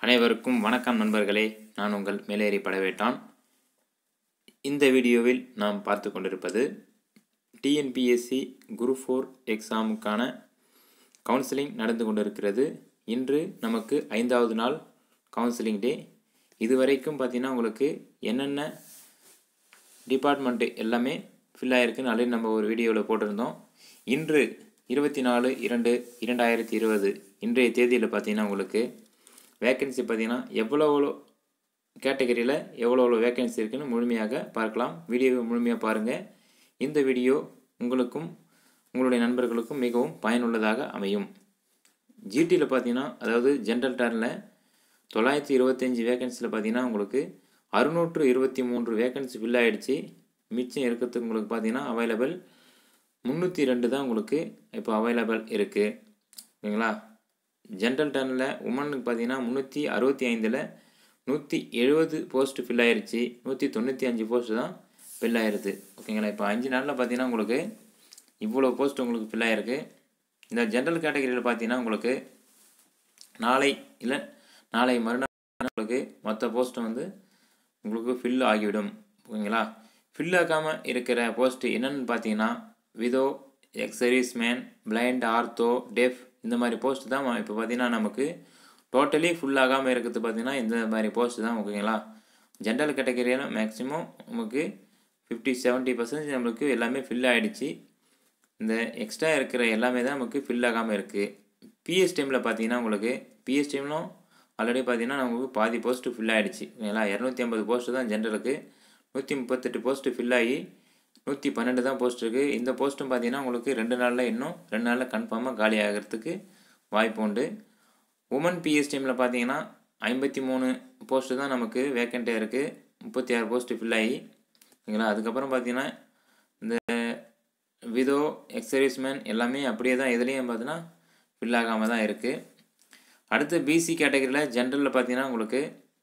அனைவருக்கும் வணக்கம் நண்பர்களே நான் உங்கள் மேலேறி படவேட்டான் இந்த வீடியோவில் நாம் பார்த்து கொண்டிருப்பது டிஎன்பிஎஸ்சி குரூப் ஃபோர் எக்ஸாமுக்கான கவுன்சிலிங் நடந்து கொண்டிருக்கிறது இன்று நமக்கு ஐந்தாவது நாள் கவுன்சிலிங் டே இதுவரைக்கும் பார்த்தீங்கன்னா உங்களுக்கு என்னென்ன டிபார்ட்மெண்ட்டு எல்லாமே ஃபில் ஆகிருக்குன்னு ஆல்ரெடி நம்ம ஒரு வீடியோவில் போட்டிருந்தோம் இன்று இருபத்தி நாலு இரண்டு இரண்டாயிரத்தி இருபது இன்றைய தேதியில் பார்த்தீங்கன்னா உங்களுக்கு வேக்கன்சி பார்த்தீங்கன்னா எவ்வளோ எவ்வளோ கேட்டகரியில் எவ்வளோ எவ்வளோ வேக்கன்சி இருக்குன்னு முழுமையாக பார்க்கலாம் வீடியோவை முழுமையாக பாருங்கள் இந்த வீடியோ உங்களுக்கும் உங்களுடைய நண்பர்களுக்கும் மிகவும் பயனுள்ளதாக அமையும் ஜிடியில் பார்த்தீங்கன்னா அதாவது ஜென்ரல் டர்னில் தொள்ளாயிரத்தி இருபத்தஞ்சி வேக்கன்சியில் பார்த்தீங்கன்னா உங்களுக்கு அறுநூற்று இருபத்தி மூன்று வேக்கன்சி ஃபில் ஆகிடுச்சு மிச்சம் இருக்கிறதுக்கு உங்களுக்கு பார்த்தீங்கன்னா அவைலபிள் முந்நூற்றி ரெண்டு தான் உங்களுக்கு இப்போ அவைலபிள் இருக்குது ஓகேங்களா ஜென்ரல் டர்னில் உமனுக்கு பார்த்தீங்கன்னா முந்நூற்றி அறுபத்தி ஐந்தில் நூற்றி எழுபது போஸ்ட் ஃபில் ஆயிருச்சு நூற்றி தொண்ணூற்றி அஞ்சு போஸ்ட் தான் ஃபில் ஆயிருது ஓகேங்களா இப்போ அஞ்சு நாளில் பார்த்தீங்கன்னா உங்களுக்கு இவ்வளோ போஸ்ட் உங்களுக்கு ஃபில் ஆயிருக்கு இந்த ஜென்ரல் கேட்டகரியில் பார்த்தீங்கன்னா உங்களுக்கு நாளை இல்லை நாளை மறுநாள் உங்களுக்கு மொத்த போஸ்ட்டும் வந்து உங்களுக்கு ஃபில் ஆகிவிடும் ஓகேங்களா ஃபில் ஆகாமல் இருக்கிற போஸ்ட்டு என்னென்னு பார்த்தீங்கன்னா widow ex service man blind ortho deaf இந்த மாதிரி போஸ்ட் தான் இப்போ பார்த்தீங்கன்னா நமக்கு டோட்டலி ஃபுல் ஆகாமல் இருக்கிறது பார்த்தீங்கன்னா இந்த மாதிரி போஸ்ட் தான் ஓகேங்களா ஜென்ரல் கேட்டகரியில் மேக்ஸிமம் நமக்கு ஃபிஃப்டி செவன்ட்டி பர்சன்டேஜ் நம்மளுக்கு எல்லாமே ஃபில் ஆகிடுச்சு இந்த எக்ஸ்ட்ரா இருக்கிற எல்லாமே தான் நமக்கு ஃபில் ஆகாமல் இருக்குது பிஎஸ் டைமில் பார்த்தீங்கன்னா உங்களுக்கு பிஎஸ் டைம்லும் ஆல்ரெடி பார்த்தீங்கன்னா நமக்கு பாதி போஸ்ட்டு ஃபில் ஆகிடுச்சு ஓகேங்களா இரநூத்தி ஐம்பது போஸ்ட்டு தான் ஜென்ரலுக்கு நூற்றி முப்பத்தெட்டு போஸ்ட்டு ஃபில் ஆகி நூற்றி பன்னெண்டு தான் போஸ்ட் இருக்குது இந்த போஸ்ட்டும் பார்த்தீங்கன்னா உங்களுக்கு ரெண்டு நாளில் இன்னும் ரெண்டு நாளில் கன்ஃபார்மாக காலி ஆகிறதுக்கு வாய்ப்பு உண்டு உமன் பிஎஸ் டைமில் பார்த்தீங்கன்னா ஐம்பத்தி மூணு போஸ்ட்டு தான் நமக்கு வேக்கண்ட்டாக இருக்குது முப்பத்தி ஆறு போஸ்ட்டு ஃபில் ஆகி ஓகேங்களா அதுக்கப்புறம் பார்த்தீங்கன்னா இந்த விதோ எக்ஸர்வீஸ்மேன் எல்லாமே அப்படியே தான் இதுலேயும் பார்த்தீங்கன்னா ஃபில் ஆகாமல் தான் இருக்குது அடுத்து பிசி கேட்டகரியில் ஜென்ரலில் பார்த்தீங்கன்னா உங்களுக்கு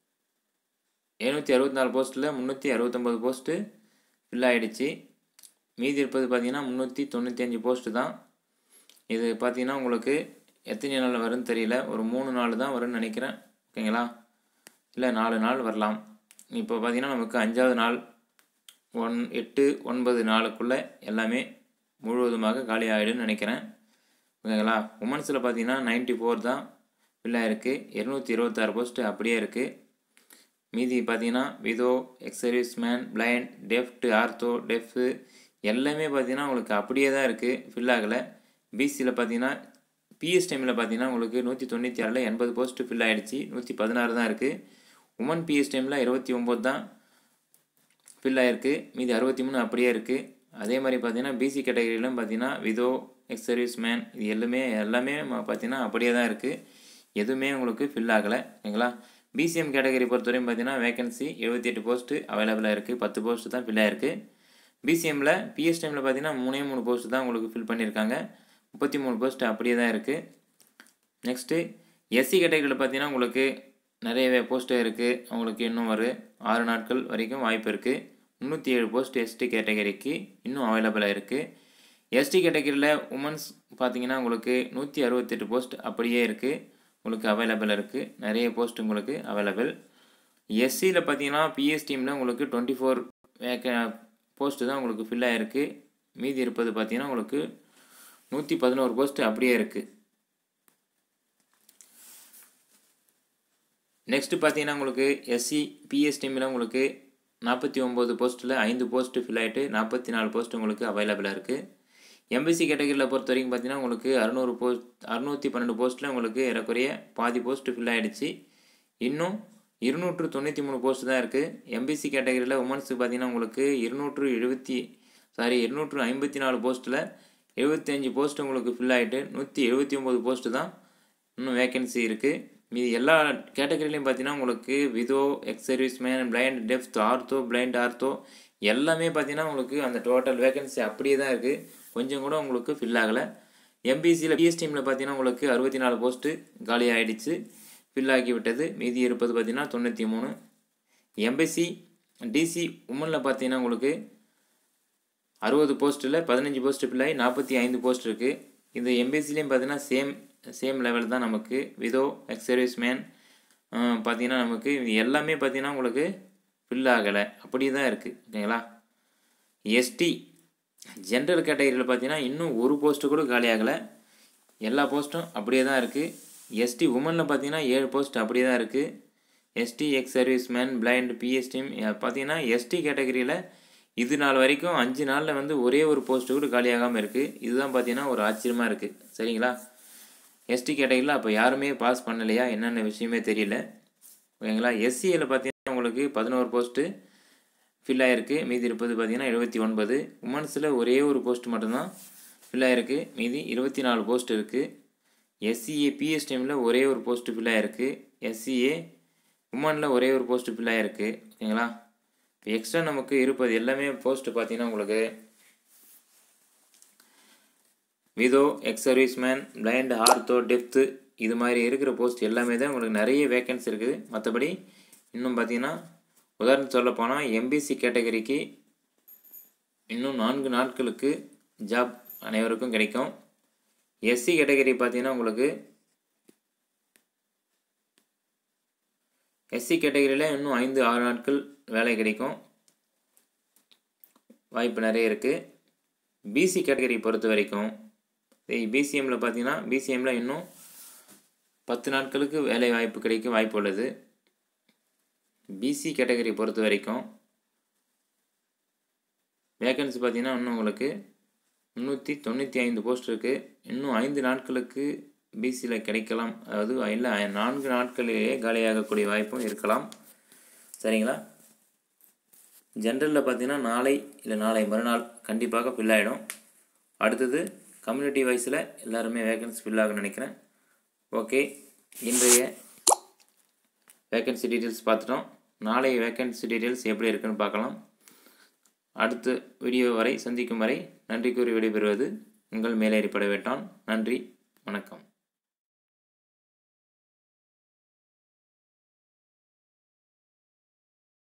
எழுநூற்றி அறுபத்தி நாலு போஸ்ட்டில் முந்நூற்றி அறுபத்தொம்போது போஸ்ட்டு ஃபில் ஆகிடுச்சு மீதி இருப்பது பார்த்தீங்கன்னா முந்நூற்றி தொண்ணூற்றி அஞ்சு போஸ்ட்டு தான் இது பார்த்தீங்கன்னா உங்களுக்கு எத்தனை நாள் வரும்னு தெரியல ஒரு மூணு நாள் தான் வரும்னு நினைக்கிறேன் ஓகேங்களா இல்லை நாலு நாள் வரலாம் இப்போ பார்த்தீங்கன்னா நமக்கு அஞ்சாவது நாள் ஒன் எட்டு ஒன்பது நாளுக்குள்ளே எல்லாமே முழுவதுமாக காலி ஆகிடும்னு நினைக்கிறேன் ஓகேங்களா உமன்ஸில் பார்த்தீங்கன்னா நைன்ட்டி ஃபோர் தான் ஃபில் ஆகிருக்கு இரநூத்தி இருபத்தாறு போஸ்ட்டு அப்படியே இருக்குது மீதி பார்த்தீங்கன்னா widow ex service man blind deaf ortho deaf எல்லாமே பார்த்தீங்கன்னா உங்களுக்கு அப்படியே தான் இருக்குது ஃபில் ஆகலை பிசியில் பார்த்தீங்கன்னா பிஎஸ் டைமில் பார்த்தீங்கன்னா உங்களுக்கு நூற்றி தொண்ணூற்றி ஆறில் எண்பது போஸ்ட்டு ஃபில் ஆகிடுச்சு நூற்றி பதினாறு தான் இருக்குது உமன் பிஎஸ் டைமில் இருபத்தி ஒம்பது தான் ஃபில் ஆகிருக்கு மீதி அறுபத்தி மூணு அப்படியே இருக்குது அதே மாதிரி பார்த்தீங்கன்னா பிசி கேட்டகரியிலும் பார்த்தீங்கன்னா விதோ எக்ஸ் சர்வீஸ் மேன் இது எல்லாமே எல்லாமே பார்த்தீங்கன்னா அப்படியே தான் இருக்குது எதுவுமே உங்களுக்கு ஃபில் ஆகலை ஓகேங்களா பிசிஎம் கேட்டகரி பொறுத்தவரையும் பார்த்தீங்கன்னா வேகன்சி எழுபத்தி எட்டு போஸ்ட்டு அவைலபிளாக இருக்குது பத்து போஸ்ட்டு தான் ஃபில் ஆகிருக்கு பிசிஎம்மில் பிஎஸ் டைமில் பார்த்தீங்கன்னா மூணே மூணு போஸ்ட்டு தான் உங்களுக்கு ஃபில் பண்ணியிருக்காங்க முப்பத்தி மூணு போஸ்ட்டு அப்படியே தான் இருக்குது நெக்ஸ்ட்டு எஸ்சி கேட்டகரியில் பார்த்தீங்கன்னா உங்களுக்கு நிறையவே போஸ்ட்டு இருக்குது அவங்களுக்கு இன்னும் ஒரு ஆறு நாட்கள் வரைக்கும் வாய்ப்பு இருக்குது முந்நூற்றி ஏழு போஸ்ட் எஸ்டி கேட்டகரிக்கு இன்னும் அவைலபிளாக இருக்குது எஸ்டி கேட்டகரியில் உமன்ஸ் பார்த்தீங்கன்னா உங்களுக்கு நூற்றி அறுபத்தெட்டு போஸ்ட் அப்படியே இருக்குது உங்களுக்கு அவைலபிள் இருக்குது நிறைய போஸ்ட் உங்களுக்கு அவைலபிள் எஸ்சியில் பார்த்தீங்கன்னா பிஎஸ் டீமில் உங்களுக்கு டுவெண்ட்டி ஃபோர் வேக்க போஸ்ட்டு தான் உங்களுக்கு ஃபில் ஆகிருக்கு மீதி இருப்பது பார்த்தீங்கன்னா உங்களுக்கு நூற்றி பதினோரு போஸ்ட்டு அப்படியே இருக்குது நெக்ஸ்ட்டு பார்த்தீங்கன்னா உங்களுக்கு எஸ்சி பிஎஸ் டீமில் உங்களுக்கு நாற்பத்தி ஒம்பது போஸ்ட்டில் ஐந்து போஸ்ட்டு ஃபில் ஆகிட்டு நாற்பத்தி நாலு போஸ்ட் உங்களுக்கு அவைலபிளாக இருக்குது எம்பிசி கேட்டகரியில் பொறுத்த வரைக்கும் பார்த்தீங்கன்னா உங்களுக்கு அறநூறு போஸ்ட் அறுநூற்றி பன்னெண்டு போஸ்ட்டில் உங்களுக்கு ஏறக்குறைய பாதி போஸ்ட்டு ஃபில் ஆகிடுச்சு இன்னும் இருநூற்று தொண்ணூற்றி மூணு போஸ்ட் தான் இருக்குது எம்பிசி கேட்டகரியில் உமன்ஸுக்கு பார்த்தீங்கன்னா உங்களுக்கு இருநூற்று எழுபத்தி சாரி இருநூற்று ஐம்பத்தி நாலு போஸ்ட்டில் எழுபத்தஞ்சு போஸ்ட் உங்களுக்கு ஃபில் ஆகிட்டு நூற்றி எழுபத்தி ஒம்பது போஸ்ட்டு தான் இன்னும் வேக்கன்சி இருக்குது மீது எல்லா கேட்டகரிலையும் பார்த்தீங்கன்னா உங்களுக்கு widow ex service man blind deaf ortho blind ortho எல்லாமே பார்த்தீங்கன்னா உங்களுக்கு அந்த டோட்டல் வேகன்சி அப்படியே தான் இருக்குது கொஞ்சம் கூட உங்களுக்கு ஃபில் ஆகலை எம்பிசியில் பிஎஸ் டீமில் பார்த்தீங்கன்னா உங்களுக்கு அறுபத்தி நாலு போஸ்ட்டு காலி ஆகிடுச்சு ஃபில் ஆகி விட்டது மீதி இருப்பது பார்த்தீங்கன்னா தொண்ணூற்றி மூணு எம்பிசி டிசி உமனில் பார்த்தீங்கன்னா உங்களுக்கு அறுபது போஸ்ட்டில் பதினஞ்சு போஸ்ட்டு ஃபில் ஆகி நாற்பத்தி ஐந்து போஸ்ட் இருக்குது இந்த எம்பிசிலையும் பார்த்தீங்கன்னா சேம் சேம் லெவல் தான் நமக்கு விதோ எக்ஸ் சர்வீஸ் மேன் பார்த்தீங்கன்னா நமக்கு இது எல்லாமே பார்த்தீங்கன்னா உங்களுக்கு ஃபில் ஆகலை அப்படி தான் இருக்குது ஓகேங்களா எஸ்டி ஜென்ரல் கேட்டகரியில் பார்த்தீங்கன்னா இன்னும் ஒரு போஸ்ட்டு கூட காலி ஆகலை எல்லா போஸ்ட்டும் அப்படியே தான் இருக்குது எஸ்டி உமனில் பார்த்தீங்கன்னா ஏழு போஸ்ட் அப்படியே தான் இருக்குது ST ex serviceman blind PSTM பார்த்தீங்கன்னா எஸ்டி கேட்டகரியில் இது நாள் வரைக்கும் அஞ்சு நாளில் வந்து ஒரே ஒரு போஸ்ட்டு கூட காலியாகாமல் இருக்குது இதுதான் பார்த்தீங்கன்னா ஒரு ஆச்சரியமாக இருக்குது சரிங்களா எஸ்டி கேட்டகரியில் அப்போ யாருமே பாஸ் பண்ணலையா என்னென்ன விஷயமே தெரியல ஓகேங்களா எஸ்சியில் பார்த்தீங்கன்னா உங்களுக்கு பதினோரு போஸ்ட்டு ஃபில் ஆகிருக்கு மீதி இருப்பது பார்த்தீங்கன்னா எழுபத்தி ஒன்பது உமன்ஸில் ஒரே ஒரு போஸ்ட் மட்டும்தான் ஃபில் ஆகிருக்கு மீதி இருபத்தி நாலு போஸ்ட் இருக்குது எஸ்சிஏ பிஎஸ்டிஎம்மில் ஒரே ஒரு போஸ்ட் ஃபில் ஆகிருக்கு எஸ்சிஏ உமனில் ஒரே ஒரு போஸ்ட் ஃபில் ஆகிருக்கு ஓகேங்களா இப்போ எக்ஸ்ட்ரா நமக்கு இருப்பது எல்லாமே போஸ்ட் பார்த்தீங்கன்னா உங்களுக்கு widow ex serviceman blind ortho deaf இது மாதிரி இருக்கிற போஸ்ட் எல்லாமே தான் உங்களுக்கு நிறைய வேக்கன்சி இருக்குது மற்றபடி இன்னும் பார்த்தீங்கன்னா உதாரணம் சொல்ல போனால் எம்பிசி கேட்டகரிக்கு இன்னும் நான்கு நாட்களுக்கு ஜாப் அனைவருக்கும் கிடைக்கும் எஸ்சி கேட்டகரி பார்த்தீங்கன்னா உங்களுக்கு எஸ்சி கேட்டகரியில் இன்னும் ஐந்து ஆறு நாட்கள் வேலை கிடைக்கும் வாய்ப்பு நிறைய இருக்குது பிசி கேட்டகரி பொறுத்த வரைக்கும் பிசிஎம்மில் பார்த்தீங்கன்னா பிசிஎம்மில் இன்னும் பத்து நாட்களுக்கு வேலை வாய்ப்பு கிடைக்க வாய்ப்பு உள்ளது பிசி கேட்டகரி பொறுத்த வரைக்கும் வேக்கன்சி பார்த்தீங்கன்னா இன்னும் உங்களுக்கு முந்நூற்றி தொண்ணூற்றி ஐந்து போஸ்ட் இருக்குது இன்னும் ஐந்து நாட்களுக்கு பிசியில் கிடைக்கலாம் அதாவது இல்லை நான்கு நாட்களிலேயே காலியாகக்கூடிய வாய்ப்பும் இருக்கலாம் சரிங்களா ஜென்ரலில் பார்த்தீங்கன்னா நாளை இல்லை நாளை மறுநாள் கண்டிப்பாக ஃபில் ஆகிடும் அடுத்தது கம்யூனிட்டி வைஸில் எல்லாருமே வேகன்சி ஃபில் ஆகும்னு நினைக்கிறேன் ஓகே இன்றைய வேக்கன்சி டீட்டெயில்ஸ் பார்த்துட்டோம் நாளைய வேக்கன்சி டீட்டெயில்ஸ் எப்படி இருக்குன்னு பார்க்கலாம் அடுத்த வீடியோ வரை சந்திக்கும் வரை நன்றி கூறி விடைபெறுவது உங்கள் மேலேறி படவேட்டான் நன்றி வணக்கம்